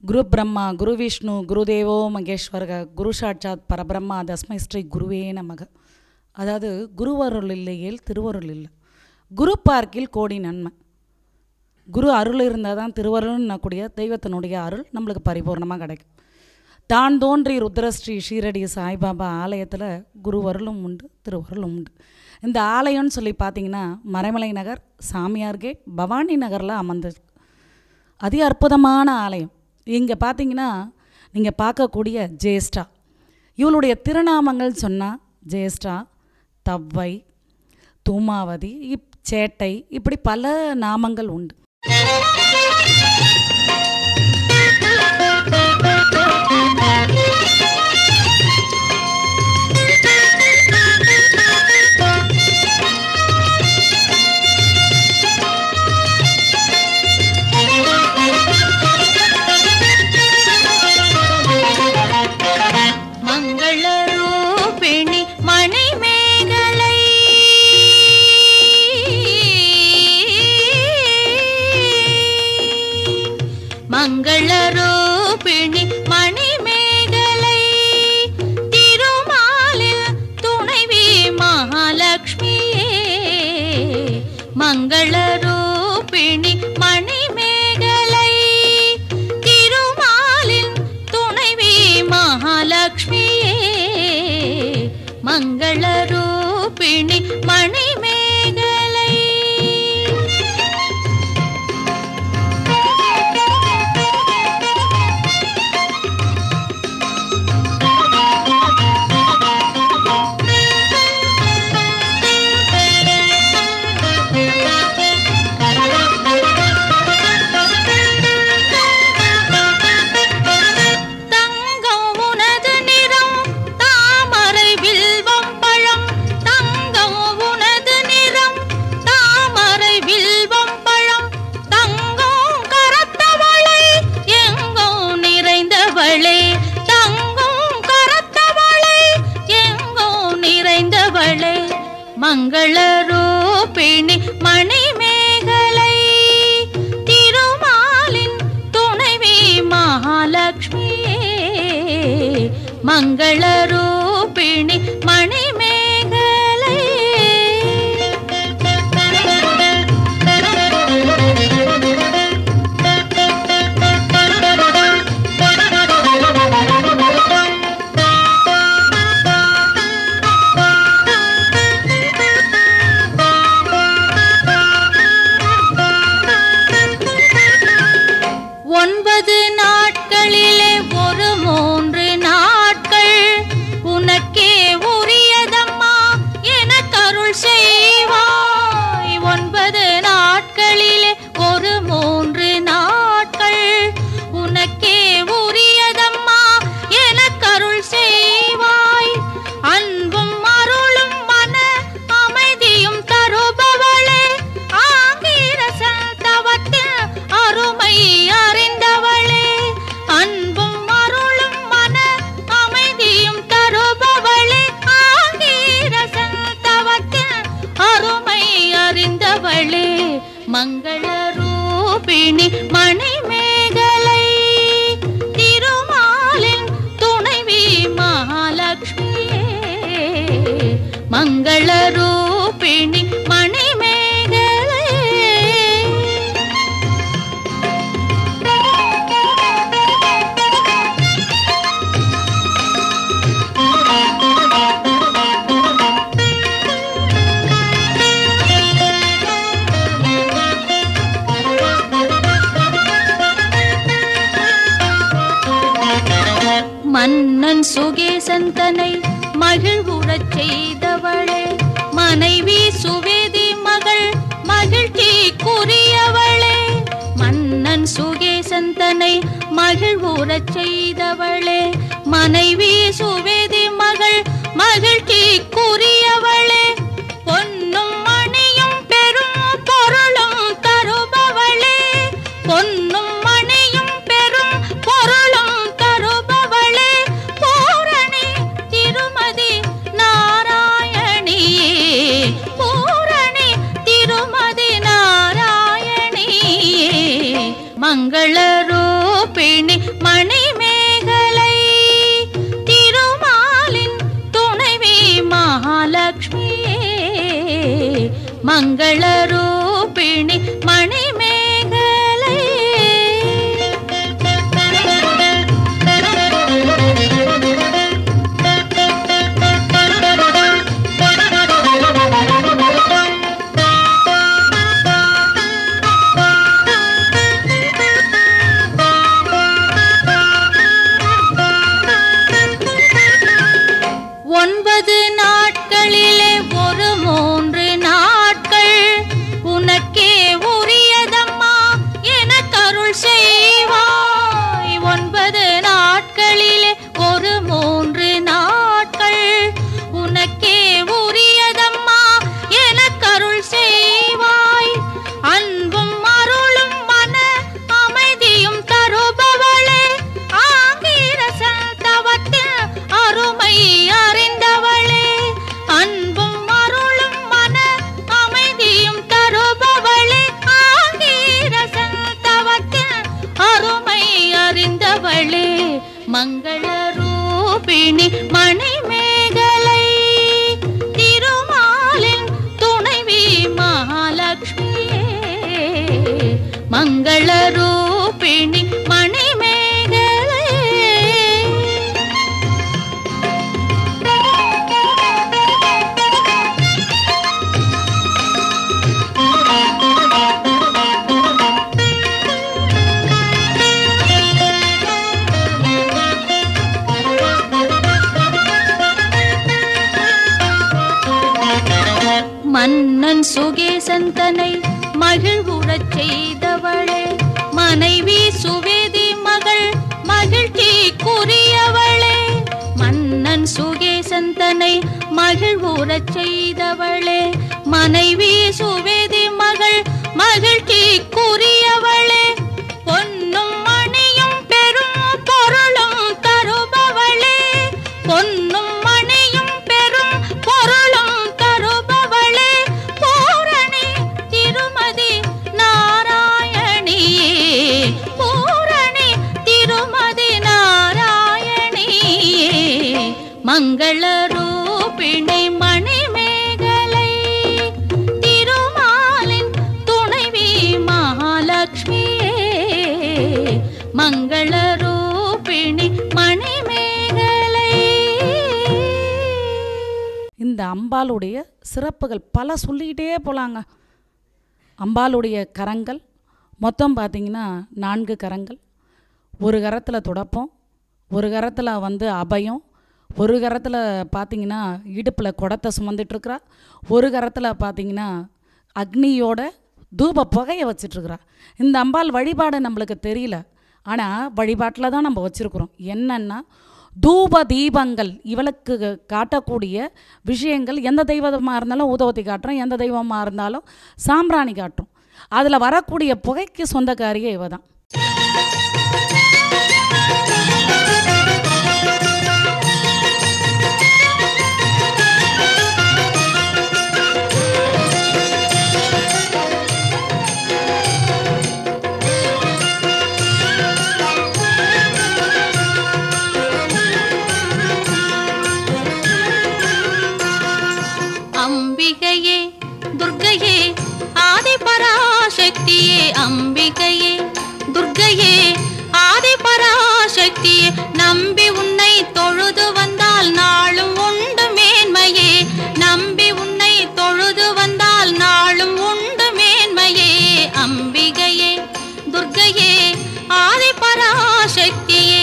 குரு பிரம்மா குரு விஷ்ணு குருதேவோ மகேஸ்வரக குரு சாட்சாத் பரபிரம்மா தஸ்மை ஸ்ரீ குருவே நமக அதாவது குருவருள் இல்லையேல் திருவருள் இல்லை குரு பார்க்கில் கோடி நன்மை குரு அருள் இருந்தால் தான் திருவருள்னக்கூடிய தெய்வத்தினுடைய அருள் நம்மளுக்கு பரிபூர்ணமாக கிடைக்கும் தான் தோன்றி ருத்ரஸ்ரீ ஷீரடி சாய்பாபா ஆலயத்தில் குருவருளும் உண்டு திருவருளும் உண்டு இந்த ஆலயம்னு சொல்லி பார்த்தீங்கன்னா மறைமலை நகர் சாமியார் கேட் பவானி நகரில் அமர்ந்திருக்கு அதி அற்புதமான ஆலயம் இங்கே பார்த்தீங்கன்னா நீங்கள் பார்க்கக்கூடிய ஜேஷ்டா இவளுடைய திருநாமங்கள் சொன்னால் ஜேஷ்டா தவ்வை தூமாவதி இப் சேட்டை இப்படி பல நாமங்கள் உண்டு மங்களரூபிணி மணிமேகலை மங்களரூபிணி மணிமேகலை திருமாலில் துணைவி மகாலட்சுமியே மங்களரூபிணி மணிமேகலை திருமாலின் துணைவி மகாலட்சுமியே மங்களரூபிணி மணிமேகலை தங்கம் உனது நிறம் தாமரை வில்வம் பழம் தங்கம் உனது நிறம் தாமரை வில்வம் பழம் தங்கம் கரத்தவளை எங்கும் நிறைந்தவளே தங்கம் கரத்தவளை எங்கும் நிறைந்தவளே மங்களரூபிணி மணிமேகலை திருமாலின் துணைவி மகாலட்சுமியே மங்களரூபிணி மணிமேகலை ஒன்பது நாட்களிலே ஒரு மூன்று நாட்கள் உனக்கே உரியதம்மா என கருள் செய்வாய் ஒன்பது நாட்களிலே ஒரு மூன்று நாட்கள் உனக்கே உரியதம்மா என கருள் செய்வாய் அன்பும் அருளும் மன அமைதியும் தருபவளே ஆங்கிரசன் தவத்தில் அருமை அறிந்தவளே அன்பும் அருளும் மன அமைதியும் தருபவளே ஆங்கிரசன் தவத்தில் அருமை அறிந்தவளே மங்களரூபிணி மணிமேகலை திருமாலின் துணைவி மகாலட்சுமியே மங்களரூபிணி மணிமேகலை மன்னன் சுகேசன் தன்னை மகிழ்வுறச் செய்தவளே மனைவி சுவேதி மகள் மகிழ்ச்சிக்குரியவளே மன்னன் சுகேசன் தன்னை மகிழ்வுறச் செய்தவளே மனைவி சுவேதி மகள் மகிழ்ச்சிக்குரியவளே பொன்னும் மணியும் பெரும் பொருளும் தருபவளே பொன்னும் மணியும் பெரும் பொருளும் தருபவளே பூரணி திருமதி நாராயணியே பூரணி திருமதி நாராயணியே மங்களரூபிணி மங்கள ரூபிணி மணிமேகலை ஒன்பது நாட்களிலே ஒரு மூன்று நாட்கள் உனக்கே உரியதம்மா என கருள் செய்வாய் ஒன்பது நாட்களிலே ஒரு மூன்று நாட்கள் உனக்கே உரியதம்மா என கருள் செய்வாய் அன்பும் அருளும் மன அமைதியும் தருபவளே ஆங்கிரச தவத்தில் அருமை அறிந்தவளே அன்பும் அருளும் மன அமைதியும் தருபவளே ஆங்கிரச தவத்தில் அருமை அறிந்தவளே மங்கள ரூபிணி மணிமேகலை திருமாலின் துணைவி மகாலட்சுமியே மங்கள ரூபிணி மணிமேகலை மன்னன் சுகேசந்தனை மகிழ்வுறச் செய்தவளே மனைவி சுவேதி மகள் மகிழ்ச்சிக்குரியவளே மன்னன் சுகேசந்தனை மகிழ்வுறச் செய்தவளே மனைவி சுவேதி மகள் மகிழ்ச்சிக்குரியவளே பொன்னும் மணியும் பெரும் பொருளும் தருபவளே பொன்னும் மணியும் பெரும் பொருளும் தருபவளே பூரணி திருமதி நாராயணியே பூரணி திருமதி நாராயணியே மங்கள ரூபிணி மணிமேகலை திருமாலின் துணைவி மகாலட்சுமியே மங்கள ரூபிணி மணிமேகலை இந்த அம்பாளுடைய சிறப்புகள் பல சொல்லிக்கிட்டே போலாங்க அம்பாளுடைய கரங்கள் மொத்தம் பார்த்தீங்கன்னா நான்கு கரங்கள் ஒரு கரத்தில் துடப்பம் ஒரு கரத்தில் வந்து அபயம் ஒரு கரத்தில் பார்த்தீங்கன்னா இடுப்பில் குடத்தை சுமந்துட்டுருக்குறா ஒரு கரத்தில் பார்த்தீங்கன்னா அக்னியோட தூப புகையை வச்சிட்ருக்குறா இந்த அம்பாள் வழிபாடு நம்மளுக்கு தெரியல ஆனால் வழிபாட்டில் தான் நம்ம வச்சுருக்குறோம் என்னன்னா தூப தீபங்கள் இவளுக்கு காட்டக்கூடிய விஷயங்கள் எந்த தெய்வமாக இருந்தாலும் ஊதவத்தி காட்டுறோம் எந்த தெய்வமாக இருந்தாலும் சாம்பிராணி காட்டும் அதில் வரக்கூடிய புகைக்கு சொந்தக்காரியே இவ தான் அம்பிகையே துர்க்கையே ஆதிபராசக்தியே அம்பிகையே துர்க்கையே ஆதிபராசக்தியே நம்பி உன்னை தொழுது வந்தால் நாளும் உண்டு மேன்மையே நம்பி உன்னை தொழுது வந்தால் நாளும் உண்டு மேன்மையே அம்பிகையே துர்க்கையே ஆதிபராசக்தியே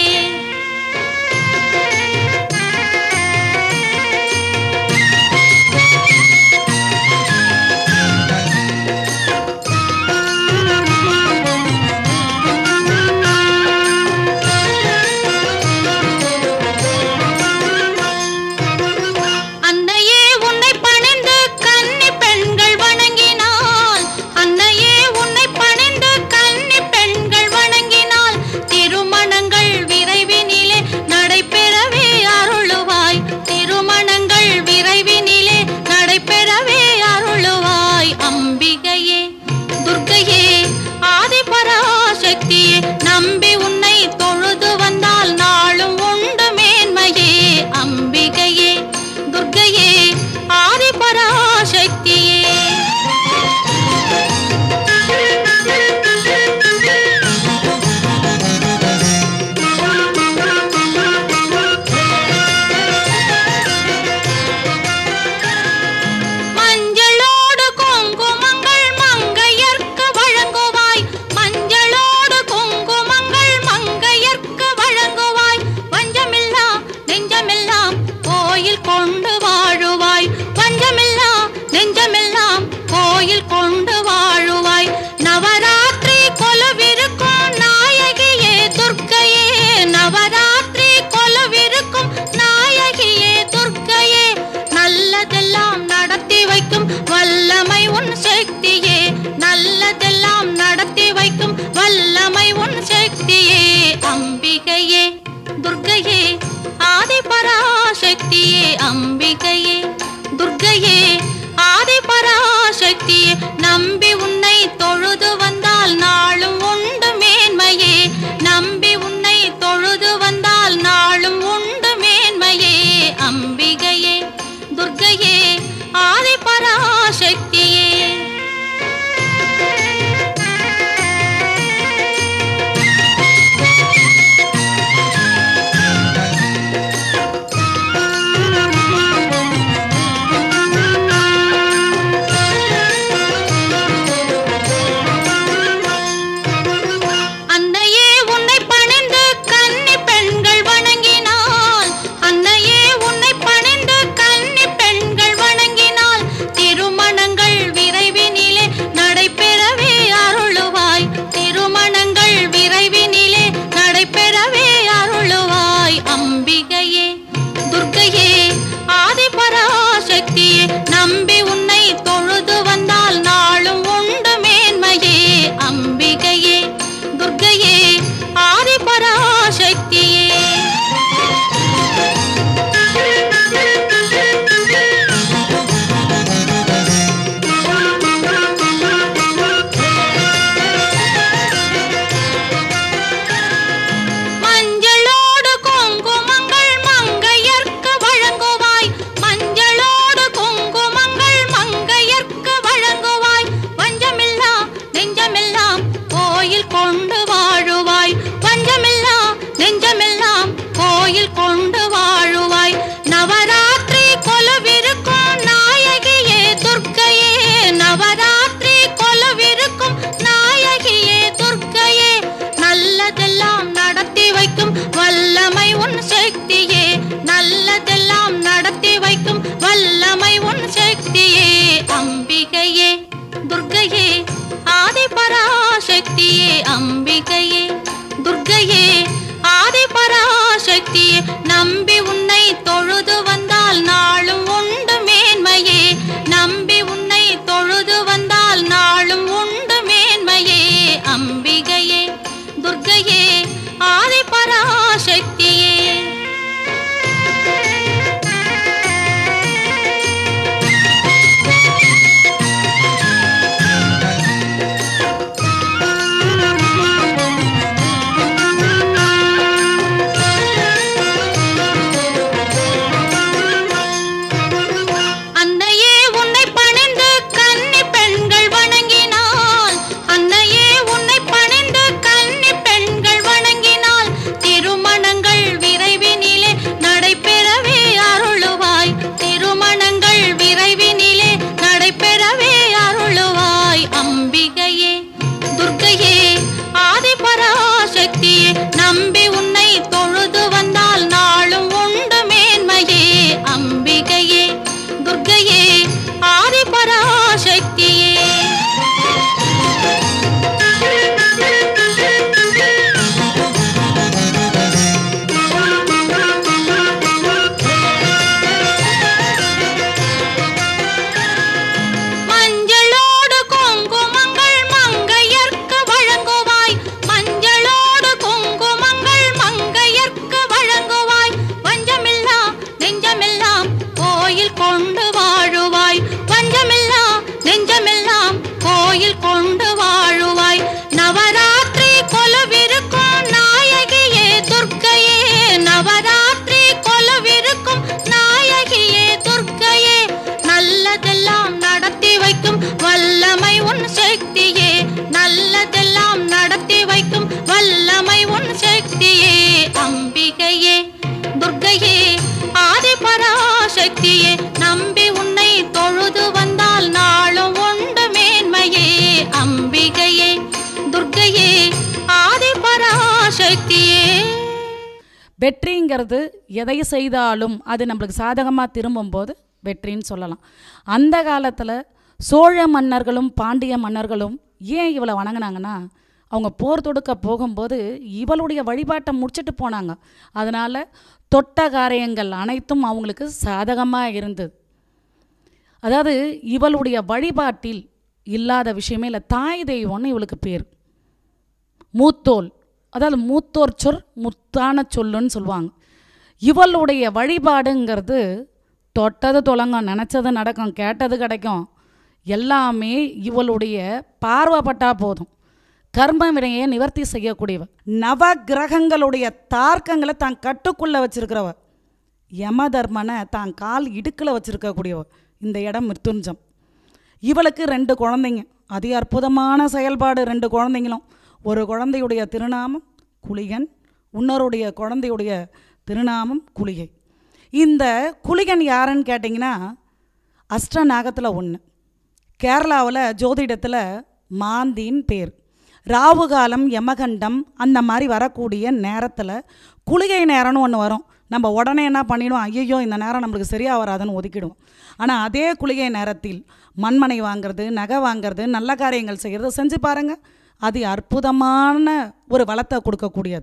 கோயில் கொண்டு வாழுவாய் பஞ்சமெல்லாம் நெஞ்சமெல்லாம் கோயில் கொண்டு வாழுவாய் நவராத்திரி கொலுவிருக்கும் நாயகியே துர்க்கையே நவராத்திரி கொலுவிருக்கும் நாயகியே துர்க்கையே நல்லதெல்லாம் நடத்தி வைக்கும் வல்லமை உன் சக்தியே நல்லதெல்லாம் நடத்தி வைக்கும் வல்லமை உன் சக்தியே அம்பிகையே துர்க்கையே ஆதி பராசக்தியே அம்பிகையே துர்க்கையே ஆதி பராசக்தியே நம்பி உன்னை தொழுது வந்தால் நாளும் உண்டு மேன்மையே நம்பி உன்னை தொழுது வந்தால் நாளும் உண்டு மேன்மையே அம்பிகையே துர்க்கையே ஆதி பராசக்தியே அன்னையே உன்னை பணிந்து கன்னி பெண்கள் வணங்கினால் அன்னையே உன்னை பணிந்து கன்னி பெண்கள் வணங்கினால் திருமணங்கள் விரைவினிலே நடைபெறவே அருளுவாய் திருமணங்கள் விரைவினிலே நடைபெறவே அருளுவாய் அம்பிகையே துர்க்கையே ஆதி பராசக்தியே நம்பி உன்னை தொழுது வந்தால் நாளும் உண்டு மேன்மையே அம்பிகையே துர்க்கையே ஆதி பராசக்தியே மஞ்சளோடு குங்குமங்கள் மங்கையர்க்கு வழங்குவாய் மஞ்சளோடு குங்குமங்கள் மங்கையர்க்கு வழங்குவாய் வஞ்சமில்லா நெஞ்சமெல்லாம் கோயில் கொண்டு வாழுவாய் வஞ்சமில்லா நெஞ்சமெல்லாம் கோயில் கொண்டு வாழுவாய் நவராத்திரி கொலுவிருக்கும் நாயகியே துர்க்கையே நவராத்திரி கொலுவிருக்கும் நாயகியே துர்க்கையே நல்லதெல்லாம் நடத்தி வைக்கும் வல்லமை உன் சக்தியே நல்லதெல்லாம் நடத்தி வைக்கும் வல்லமை உன் சக்தியே அம்பிகையே துர்க்கையே ஆதி பராசக்தியே அம்பிகையே துர்க்கையே ஆதி பராசக்தியே நம்பி உன்னை தொழுது வந்தால் நாளும் உண்டு மேன்மையே நம்பி உன்னை தொழுது வந்தால் நாளும் உண்டு மேன்மையே அம்பிகையே துர்க்கையே ஆதி பராசக்தியே அன்னையே உன்னை பணிந்து கன்னி பெண்கள் வணங்கினால் அன்னையே உன்னை பணிந்து கன்னி பெண்கள் வணங்கினால் திருமணங்கள் விரைவினிலே நடைபெறவே அருளுவாய் திருமணங்கள் விரைவினிலே நடைபெறவே அருளுவாய் அம்பிகையே துர்க்கையே ஆதி பராசக்தியே நம்பி உன்னை தொழுது வந்தால் நாளும் உண்டு மேன்மையே அம்பிகையே துர்க்கையே ஆதி பராசக்தியே மஞ்சளோடு குங்குமங்கள் மங்கையர்க்கு வழங்குவாய் மஞ்சளோடு குங்குமங்கள் மங்கையர்க்கு வழங்குவாய் வஞ்சமில்லா நெஞ்சமெல்லாம் கோயில் கொண்டு வாழுவாய் வஞ்சமில்லா நெஞ்சமெல்லாம் கோயில் கொண்டு வாழுவாய் நவராத்திரி கொலுவிருக்கும் நாயகியே துர்க்கையே நவராத்திரி கொலுவிருக்கும் நாயகியே துர்க்கையே நல்லதெல்லாம் நடத்தி வைக்கும் வல்லமை உன் சக்தியே நல்லதெல்லாம் நடத்தி வைக்கும் வல்லமை உன் சக்தியே அம்பிகையே துர்க்கையே ஆதி பராசக்தியே நம்பி உன்னை தொழுது வந்தால் நாளும் உண்டு மேன்மையே அம்பிகையே துர்க்கையே ஆதி பராசக்தியே வெற்றிங்கிறது எதை செய்தாலும் அது நம்மளுக்கு சாதகமாக திரும்பும்போது வெற்றின்னு சொல்லலாம் அந்த காலத்தில் சோழ மன்னர்களும் பாண்டிய மன்னர்களும் ஏன் இவளை வணங்குனாங்கன்னா அவங்க போர் தொடுக்க போகும்போது இவளுடைய வழிபாட்டை முடிச்சிட்டு போனாங்க அதனால் தொட்ட காரியங்கள் அனைத்தும் அவங்களுக்கு சாதகமாக இருந்தது அதாவது இவளுடைய வழிபாட்டில் இல்லாத விஷயமே இல்லை தாய் தெய்வம்னு இவளுக்கு பேர் மூத்தோல் அதாவது மூத்தோர் சொல் முத்தான சொல்லுன்னு சொல்லுவாங்க இவளுடைய வழிபாடுங்கிறது தொட்டது தொலங்கும் நினச்சது நடக்கும் கேட்டது கிடைக்கும் எல்லாமே இவளுடைய பார்வைப்பட்டா போதும் கர்ம வினையை நிவர்த்தி செய்யக்கூடியவ நவ கிரகங்களுடைய தார்க்கங்களை தான் கட்டுக்குள்ளே வச்சிருக்கிறவ யம தர்மனை தான் கால் இடுக்கில் வச்சிருக்கக்கூடியவ இந்த இடம் மிருத்துஞ்சம் இவளுக்கு ரெண்டு குழந்தைங்க அதி அற்புதமான செயல்பாடு ரெண்டு குழந்தைங்களும் ஒரு குழந்தையுடைய திருநாமம் குளிகன் இன்னொருடைய குழந்தையுடைய திருநாமம் குளிகை இந்த குளிகன் யாருன்னு கேட்டிங்கன்னா அஷ்டநாகத்தில் ஒன்று கேரளாவில் ஜோதிடத்தில் மாந்தின்னு பேர் ராவு காலம் யமகண்டம் அந்த மாதிரி வரக்கூடிய நேரத்தில் குளிகை நேரம்னு ஒன்று வரும் நம்ம உடனே என்ன பண்ணிடுவோம் ஐயோ இந்த நேரம் நம்மளுக்கு சரியாக வராதுன்னு ஒதுக்கிடுவோம் ஆனால் அதே குளிகை நேரத்தில் மண்மனை வாங்குறது நகை வாங்குறது நல்ல காரியங்கள் செய்கிறது செஞ்சு பாருங்கள் அது அற்புதமான ஒரு வளத்தை கொடுக்கக்கூடியது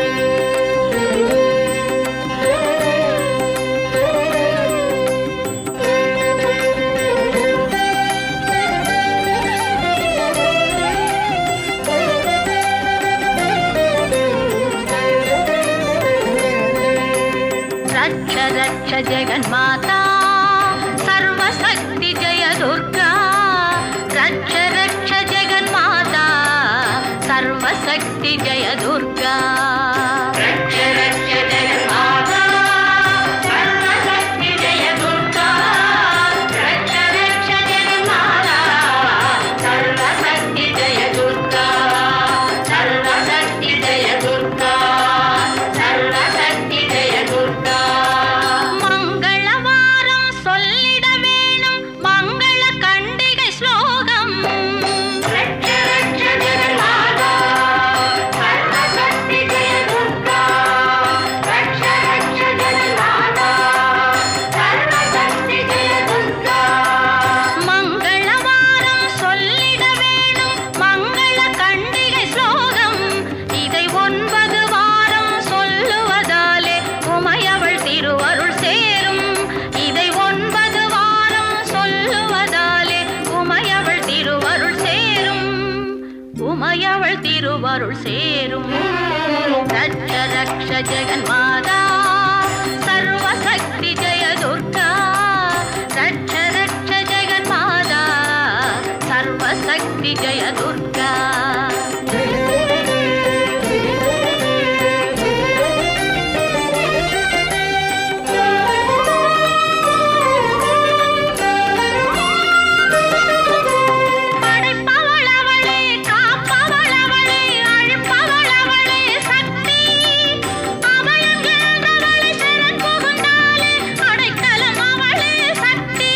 रक्ष रक्ष जगन्माता सर्वशक्ति जय दुर्गा रक्ष रक्ष जगन्माता सर्वशक्ति जय दुर्गा रक्ष रक्ष जगन्माता सर्वशक्ति जय दुर्गा रक्ष रक्ष जगन्माता सर्वशक्ति जय दुर्गा सर्वशक्ति जय दुर्गा சர்வசக்தி ஜெய துர்கா மங்களவாரம் சொல்லிட வேணும் மங்கள கண்டிகை ஸ்லோகம் ரட்ச ரட்ச ஜெகநாதா சர்வசக்தி ஜெய துர்கா ரட்ச ரட்ச ஜெகநாதா சர்வசக்தி ஜெய துர்கா மங்களவாரம் சொல்லிட வேணும் மங்கள கண்டிகை ஸ்லோகம் இதை ஒன்பது வாரம் சொல்லுவதாலே உமையவள் திருவருள் சேரும் இதை ஒன்பது வாரம் சொல்லுவதாலே உமையவள் திருவருள் சேரும் உமையவள் திருவருள் சேரும் ரட்ச ரக்ஷ ஜெகன்மாதா சர்வசக்தி ஜெய துர்கா ரட்ச ரட்ச ஜெகன்மாதா சர்வசக்தி ஜெய துர்கா படைப்பவளவளே காப்பவளவளே அழிப்பவளவளே சக்தி அபயம் என்றவளே சரண் புகுந்தாலே அடைக்கலம் அவளே சக்தி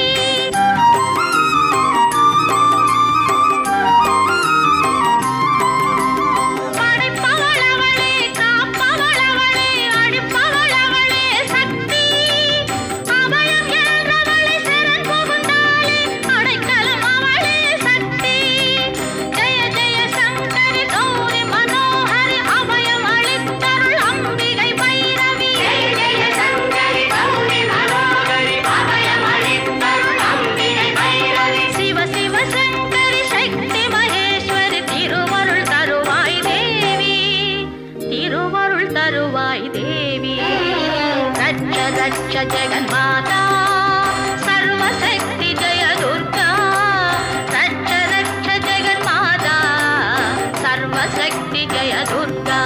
படைப்பவளவளே காப்பவளவளே அழிப்பவளவளே சக்தி அபயம் என்றவளே சரண் புகுந்தாலே அடைக்கலம் அவளே சக்தி ஜெய ஜெய சங்கரி கௌரி மனோஹரி அபயம் அளித்தருள் அம்பிகை பைரவி ஜெய ஜெய சங்கரி கௌரி மனோஹரி அபயம் அளித்தருள் அம்பிகை பைரவி சிவ சிவ சங்கரி சக்தி மகேஸ்வரி திருவருள் தருவாய் தேவி திருவருள் தருவாய் தேவி ரட்ச ரட்ச ஜெகன்மாதா சர்வசக்தி ஜெய துர்கா ரட்ச ரட்ச ஜெகன்மாதா சர்வசக்தி ஜெய துர்கா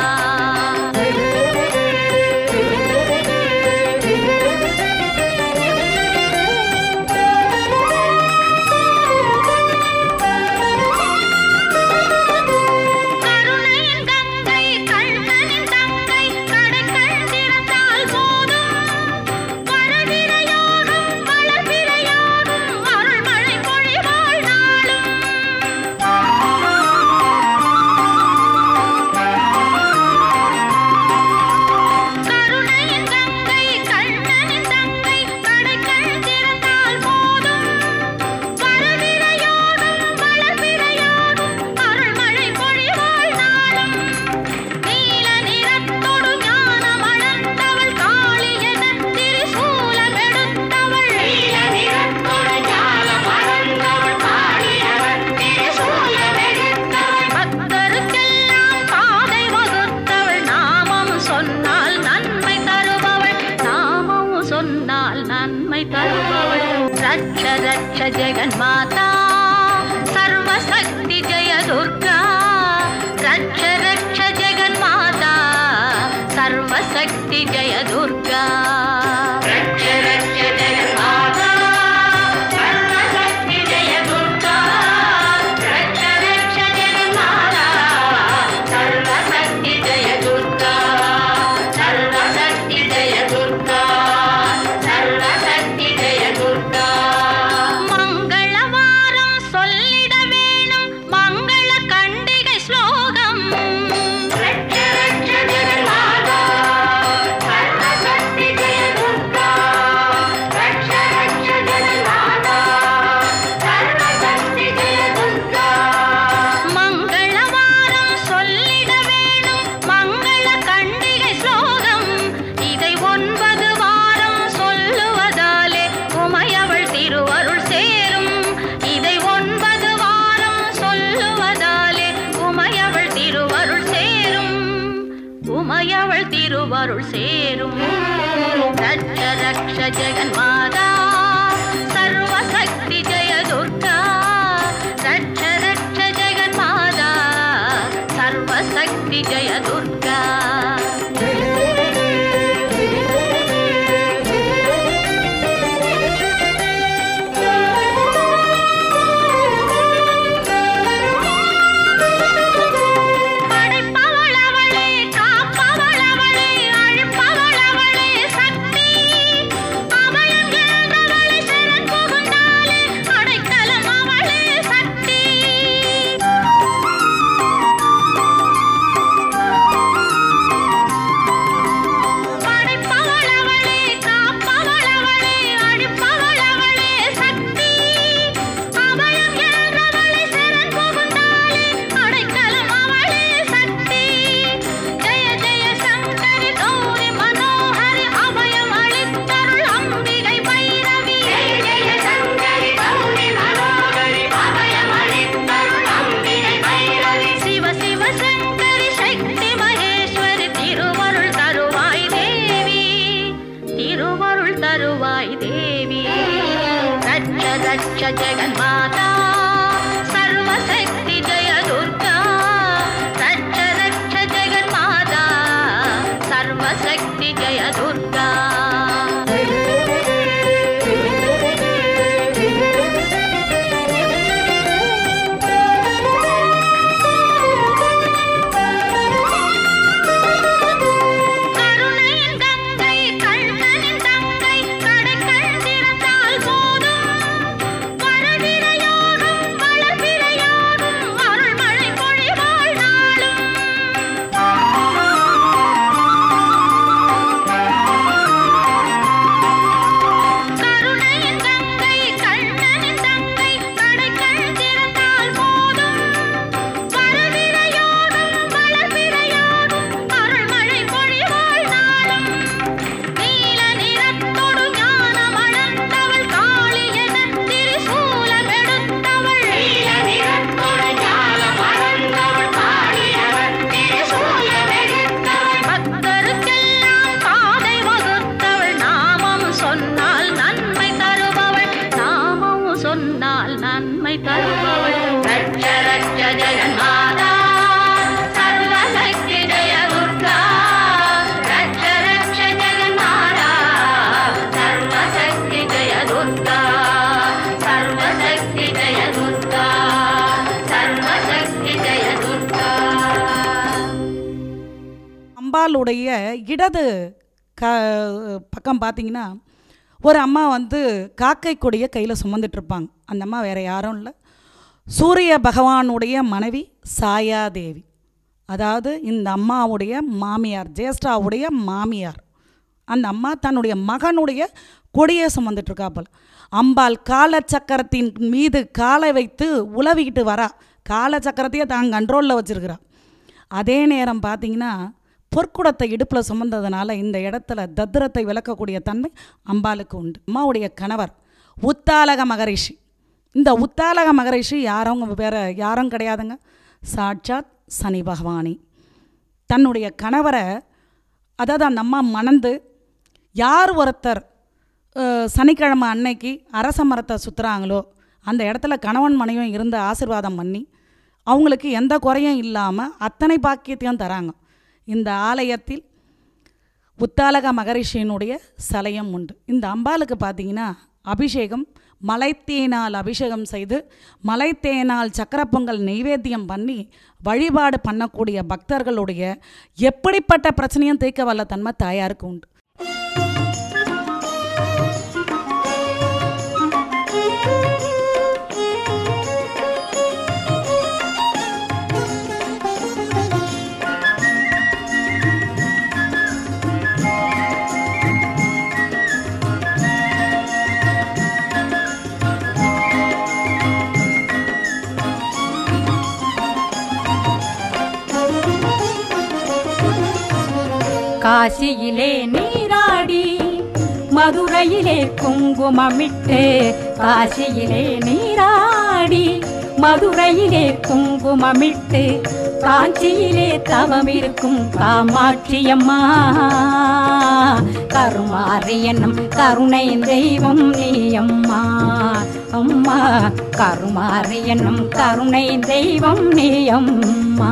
கருணையின் கங்கை கண்ணனின் தங்கை கடைக்கண் திறந்தால் போதும் வரவிரையோடும் வளர்பிறையோடும் அருள்மழை பொழிவாள் நாளும் சொன்னால் நன்மை தருபவள் ரட்ச ரட்ச ஜெகன் மாதா சர்வசக்தி ஜெய துர்கா ரட்ச ரட்ச ஜெகன் மாதா சர்வசக்தி ஜெய துர்கா ரட்ச ரட்ச ஜெகன் மாதா சர்வசக்தி ஜெய துர்கா ரட்ச ரட்ச ஜெகன் மாதா சர்வசக்தி ஜெய துர்கா சர்வசக்தி ஜெய துர்கா சர்வசக்தி ஜெய துர்கா மங்களவாரம் சொல்லிட வேணும் மங்கள கண்டிகை ஸ்லோகம் ரட்ச ரட்ச ஜெகன்மாதா சர்வசக்தி ஜெய துர்கா ரட்ச ரட்ச ஜெகன்மாதா சர்வசக்தி ஜெய துர்கா மங்களவாரம் சொல்லிட வேணும் மங்கள கண்டிகை ஸ்லோகம் இதை ஒன்பது வாரம் சொல்லுவதாலே உமையவள் திருவருள் சேரும் இதை ஒன்பது வாரம் சொல்லுவதாலே உமையவள் திருவருள் சேரும் உமையவள் திருவருள் சேரும் ரட்ச ரக்ஷ ஜெகன் மாதா சர்வசக்தி ஜெய துர்கா ரட்ச ரட்ச ஜெகன் மாதா சர்வசக்தி ஜெய துர்கா படைப்பவள் அவளே காப்பவள் அவளே அழிப்பவள் அவளே சக்தி அபயம் என்றவளை சரண் புகுந்தாலே அடைக்கலம் அவளே சக்தி படைப்பவள் அவளே காப்பவள் அவளே அழிப்பவள் அவளே சக்தி அபயம் என்றவளை சரண் புகுந்தாலே அடைக்கலம் அவளே சக்தி ஜெய ஜெய சங்கரி கௌரி மனோஹரி அபயம் அளித்தருள் அம்பிகை பைரவி ஜெய ஜெய சங்கரி கௌரி மனோஹரி அபயம் அளித்தருள் அம்பிகை பைரவி சிவ சிவ சங்கரி சக்தி மகேஸ்வரி திருவருள் தருவாய் தேவி திருவருள் தருவாய் தேவி ரட்ச ரட்ச ஜெகன் மாதா சர்வசக்தி ஜெய துர்கா ரட்ச ரட்ச ஜெகன் மாதா சர்வசக்தி ஜெய துர்கா கருணையின் கங்கை கண்ணனின் தங்கை கடைக்கண் திறந்தால் போதும் வரவிரையோடும் வளர்பிறையோடும் அருள்மழை பொழிவாள் நாளும் கருணையின் கங்கை கண்ணனின் தங்கை கடைக்கண் திறந்தால் போதும் வரவிரையோடும் வளர்பிறையோடும் அருள்மழை பொழிவாள் நாளும் நீல நிறத்தொடு ஞானம் அளந்தவள் காளி என திரிசூலம் எடுத்தவள் நீல நிறத்தொடு ஞானம் அளந்தவள் காளி என திரிசூலம் எடுத்தவள் பக்தருக்கெல்லாம் பாதை வகுத்தவள் நாமம் சொன்னால் நன்மை தருபவள் நாமம் சொன்னால் நன்மை தருபவள் ரட்ச ரட்ச ஜெகன் மாதா சர்வசக்தி ஜெய துர்கா ரட்ச ரட்ச ஜெகன் மாதா சர்வசக்தி ஜெய துர்கா சர்வசக்தி ஜெய துர்கா சர்வசக்தி ஜெய துர்கா அம்பாளுடைய இடது க பக்கம் பார்த்தீங்கன்னா ஒரு அம்மா வந்து காக்கை கொடியை கையில் சுமந்துட்டு இருப்பாங்க அந்த அம்மா வேறு யாரும் இல்லை சூரிய பகவானுடைய மனைவி சாயாதேவி அதாவது இந்த அம்மாவுடைய மாமியார் ஜேஷ்டாவுடைய மாமியார் அந்த அம்மா தன்னுடைய மகனுடைய கொடியை சுமந்துட்டு இருக்கா போல அம்பாள் காலச்சக்கரத்தின் மீது காலை வைத்து உலவிக்கிட்டு வரா காலச்சக்கரத்தையே தான் கண்ட்ரோலில் வச்சிருக்கிறா அதே நேரம் பார்த்தீங்கன்னா பொற்குடத்தை இடுப்பில் சுமந்ததுனால இந்த இடத்துல தத்திரத்தை விளக்கக்கூடிய தன்மை அம்பாளுக்கு உண்டு அம்மாவுடைய கணவர் உத்தாலக மகரிஷி இந்த உத்தாலக மகரிஷி யாரும் வேற யாரும் கிடையாதுங்க சாட்சாத் சனி பகவானி தன்னுடைய கணவரை அதாவது அந்த அம்மா மணந்து யார் ஒருத்தர் அஹ், சனிக்கிழமை அன்னைக்கு அரச மரத்தை சுற்றுறாங்களோ அந்த இடத்துல கணவன் மனைவியும் இருந்து ஆசீர்வாதம் பண்ணி அவங்களுக்கு எந்த குறையும் இல்லாமல் அத்தனை பாக்கியத்தையும் தராங்க இந்த ஆலயத்தில் உத்தாலக மகரிஷியினுடைய சலயம் உண்டு இந்த அம்பாளுக்கு பார்த்தீங்கன்னா அபிஷேகம் மலைத்தேனால் அபிஷேகம் செய்து மலைத்தேனால் சக்கரை பொங்கல் நெய்வேத்தியம் பண்ணி வழிபாடு பண்ணக்கூடிய பக்தர்களுடைய எப்படிப்பட்ட பிரச்சனையும் தீர்க்க வல்ல தன்மை தாயாருக்கு உண்டு காசியிலே நீராடி மதுரையிலே குங்குமமிட்டு காசியிலே நீராடி மதுரையிலே குங்குமமிட்டு காஞ்சியிலே தவம் இருக்கும் காமாட்சியம்மா கருமாரி என்னும் கருணை தெய்வம் நீ அம்மா அம்மா கருமாரி என்னும் கருணை தெய்வம் நீ அம்மா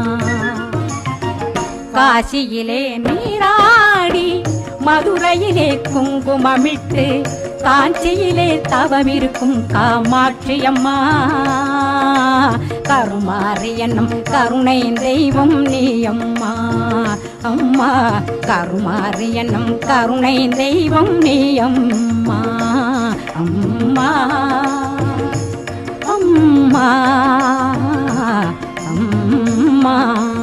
காசியிலே நீராடி மதுரையிலே குங்குமமிட்டு காஞ்சியிலே தவமிருக்கும் காமாட்சி அம்மா கருமாரி என்னும் கருணை தெய்வம் நீ அம்மா அம்மா கருமாரி என்னும் கருணை தெய்வம் நீ அம்மா அம்மா அம்மா அம்மா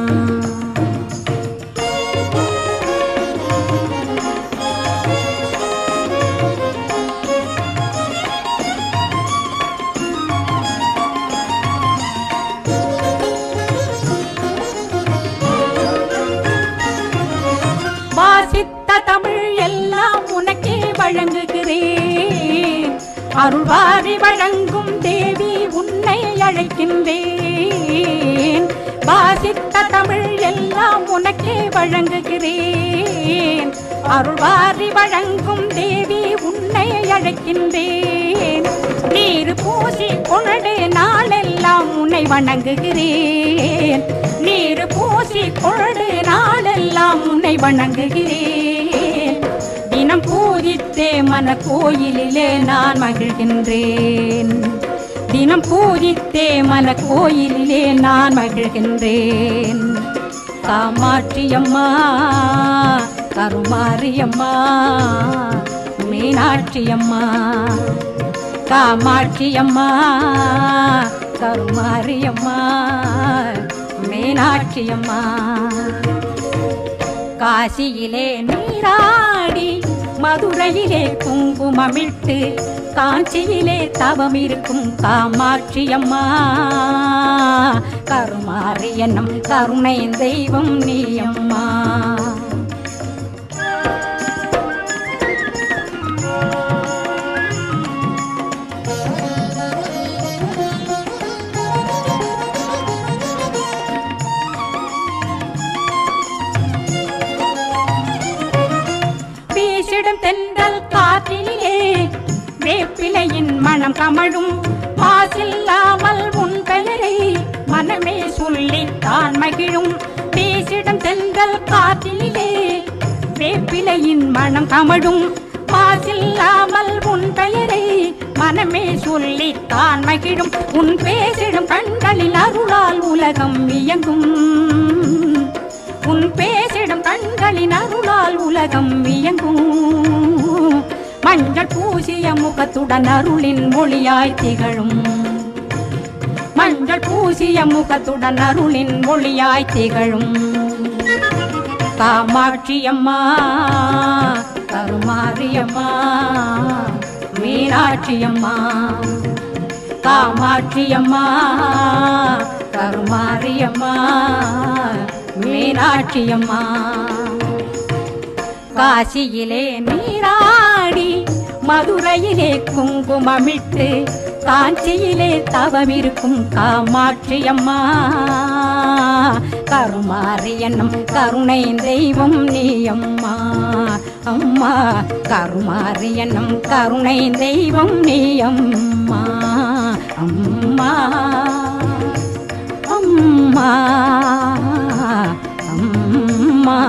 வாசித்த தமிழ் எல்லாம் உனக்கே வழங்குகிறேன் அருள்வாரி வழங்கும் தேவி உன்னை அழைக்கின்றேன் வாசித்த தமிழ் எல்லாம் உனக்கே வழங்குகிறேன் அருள்வாரி வழங்கும் தேவி உன்னை அழைக்கின்றேன் நீர் பூசி கொண்டு நாளெல்லாம் உன்னை வணங்குகிறேன் நீர் பூசி கொண்டு நாளெல்லாம் உன்னை வணங்குகிறேன் தினம் பூஜித்தே மன கோயிலிலே நான் மகிழ்கின்றேன் தினம் பூஜித்தே மன கோயிலிலே நான் மகிழ்கின்றேன் காமாட்சி அம்மா கருமாரி அம்மா மீனாட்சி அம்மா காமாட்சி அம்மா கருமாரி அம்மா மீனாட்சி அம்மா காசியிலே நீராடி மதுரையிலே குங்குமமிட்டு காஞ்சியிலே தவம் இருக்கும் காமாட்சி அம்மா கருமாரி என்னும் கருணை தெய்வம் நீ அம்மா வீசிடும் தென்றல் காற்றிலே வேப்பிலையின் மனம் கமழும் மாசில்லாமல் உன் பெயரை மனமே சொல்லி தான் மகிழும் வீசிடும் தென்றல் காற்றிலே வேப்பிலையின் மனம் கமழும் மாசில்லாமல் உன் பெயரை மனமே சொல்லி தான் மகிழும் உன் பேசிடும் கண்களில் அருளால் உலகம் இயங்கும் உன் பேசிடும் கண்களின் அருளால் உலகம் இயங்கும் மஞ்சள் பூசிய முகத்துடன் அருளின் மொழியாய் திகழும் மஞ்சள் பூசிய முகத்துடன் அருளின் மொழியாய் திகழும் காமாட்சி அம்மா கருமாரி அம்மா மீனாட்சி அம்மா காமாட்சி அம்மா கருமாரி அம்மா மீனாட்சி அம்மா காசியிலே நீராடி மதுரையிலே குங்குமமிட்டு காஞ்சியிலே தவமிருக்கும் காமாட்சி அம்மா கருமாரி என்னும் கருணை தெய்வம் நீ அம்மா அம்மா கருமாரியனும் கருணை தெய்வம் நீ அம்மா அம்மா அம்மா அம்மா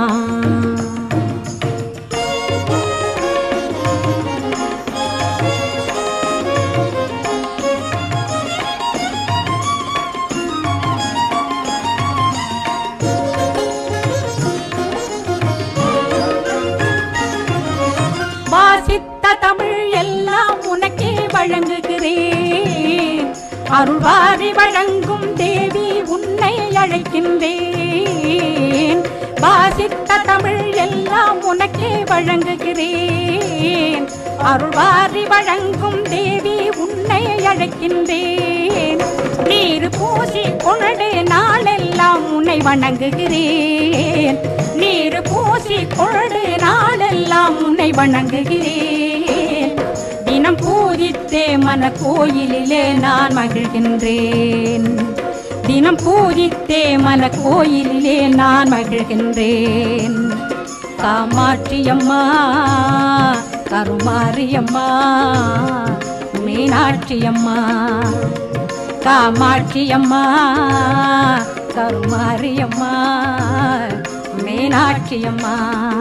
வாசித்த தமிழ் எல்லாம் உனக்கே வழங்குகிறேன் அருள்வாரி வழங்கும் தேவி உன்னை அழைக்கின்றேன் வாசித்த தமிழ் எல்லாம் உனக்கே வழங்குகிறேன் அருள்வாரி வழங்கும் தேவி உன்னை அழைக்கின்றேன் நீர் பூசி கொண்டு நாளெல்லாம் உன்னை வணங்குகிறேன் நீர் பூசி கொண்டு நாளெல்லாம் உன்னை வணங்குகிறேன் தினம் பூஜித்தே மன கோயிலிலே நான் மகிழ்கின்றேன் தினம் பூஜித்தே மன கோயிலிலே நான் மகிழ்கின்றேன் காமாட்சியம்மா கருமாரியம்மா மீனாட்சியம்மா காமாட்சியம்மா கருமாரியம்மா மீனாட்சியம்மா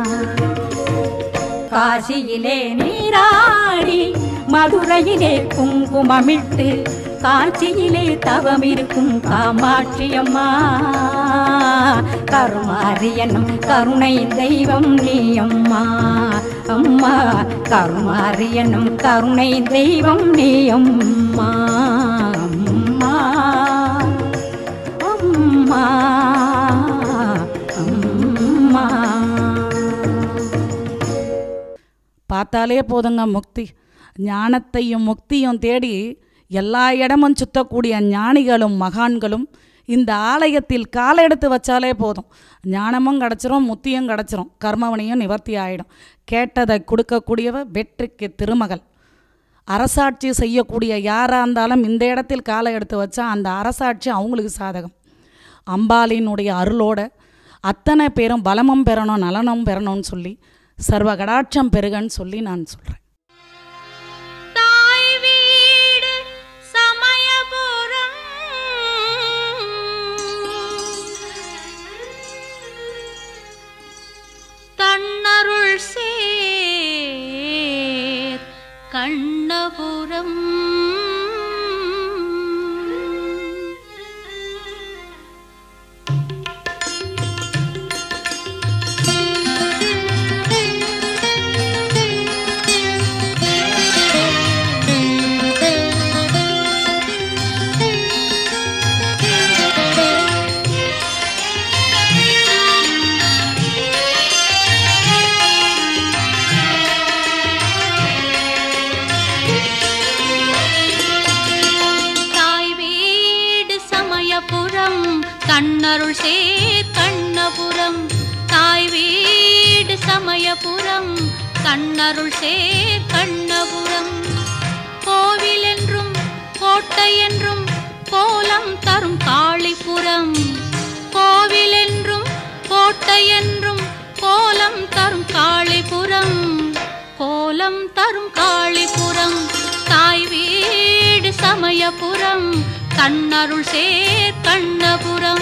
காசியிலே நீராடி மதுரையிலே குங்குமமிட்டு காட்சியிலே தவம் இருக்கும் காமாட்சியம்மா கருமாரியனும் கருணை தெய்வம் நீ அம்மா அம்மா கருமாரியனும் கருணை தெய்வம் நீ அம்மா அம்மா அம்மா அம்மா பார்த்தாலே போதுங்க முக்தி ஞானத்தையும் முக்தியும் தேடி எல்லா இடமும் சுத்தக்கூடிய ஞானிகளும் மகான்களும் இந்த ஆலயத்தில் காலை எடுத்து வச்சாலே போதும் ஞானமும் கிடச்சிரும் முத்தியும் கிடச்சிரும் கர்மவனையும் நிவர்த்தி ஆயிடும் கேட்டதை கொடுக்கக்கூடியவ வெற்றிக்கு திருமகள் அரசாட்சி செய்யக்கூடிய யாராக இருந்தாலும் இந்த இடத்தில் காலை எடுத்து வச்சா அந்த அரசாட்சி அவங்களுக்கு சாதகம் அம்பாளினுடைய அருளோட அத்தனை பேரும் பலமும் பெறணும் நலனும் பெறணும்னு சொல்லி சர்வ கடாட்சம் பெருகன்னு சொல்லி நான் சொல்கிறேன் தாய் வீடு சமயபுரம் தன்னருள் சேர் கண்ணபுரம் தாய் வீடு சமயபுரம் கண்ணருள் சேர் கண்ணபுரம் தாய் வீடு சமயபுரம் கண்ணருள் சேர் கண்ணபுரம் கோவில் என்றும் கோட்டை என்றும் கோலம் தரும் காளிபுரம் கோவில் என்றும் கோட்டை என்றும் கோலம் தரும் காளிபுரம் கோலம் தரும் காளிபுரம் தாய் வீடு சமயபுரம் கண்ணருள் சேர் கண்ணபுரம்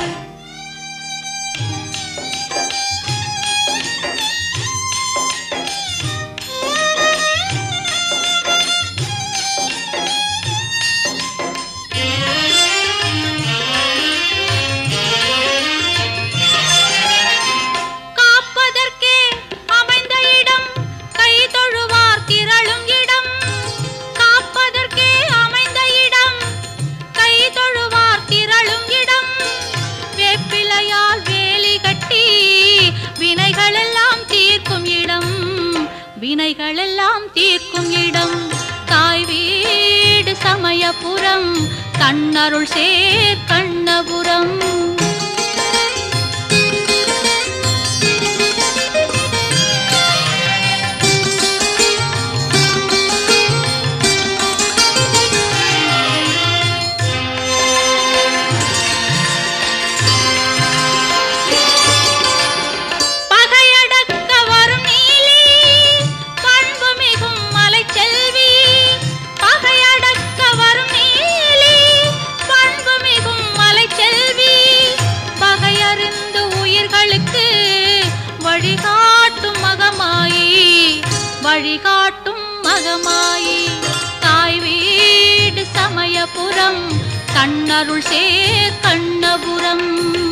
காப்பதற்கே அமைந்த இடம் கை தொழுவார் திரளும் இடம் காப்பதற்கே அமைந்த இடம் கை தொழுவார் திரளும் இடம் வேப்பிலையால் வேலி கட்டி வினைகளெல்லாம் தீர்க்கும் இடம் வினைகளெல்லாம் தீர்க்கும் இடம் தாய் வீடு சமயபுரம் கண்ணருள் சேர் கண்ணபுரம் பகையடக்க வரும் நீலி வழிகாட்டும் மகமாயி தாய் வீடு சமயபுரம் கண்ணருள் சேர் கண்ணபுரம்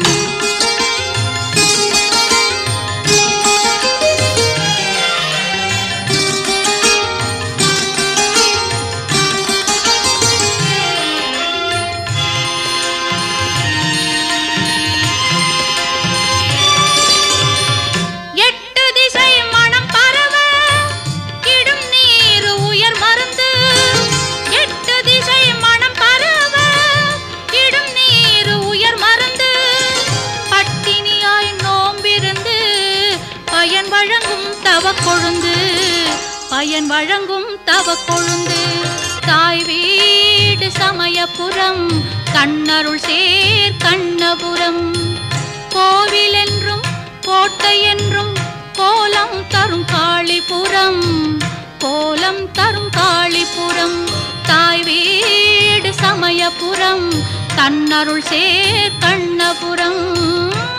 எட்டு திசை மனம் பரவ இடும் நீர் உயர் மருந்து எட்டு திசை மனம் பரவ இடும் நீர் உயர் மருந்து பட்டினியாய் நோம்பிருந்து பயன் வழங்கும் தவ கொழுந்து பயன் வழங்கும் தவ கொழுந்து தாய் வீடு சமயபுரம் கண்ணருள் சேர் கண்ணபுரம் கோவில் என்றும் கோட்டை என்றும் கோலம் தரும் காளிபுரம் கோலம் தரும் காளிபுரம் தாய் வீடு சமயபுரம் தன்னருள் சேர் கண்ணபுரம்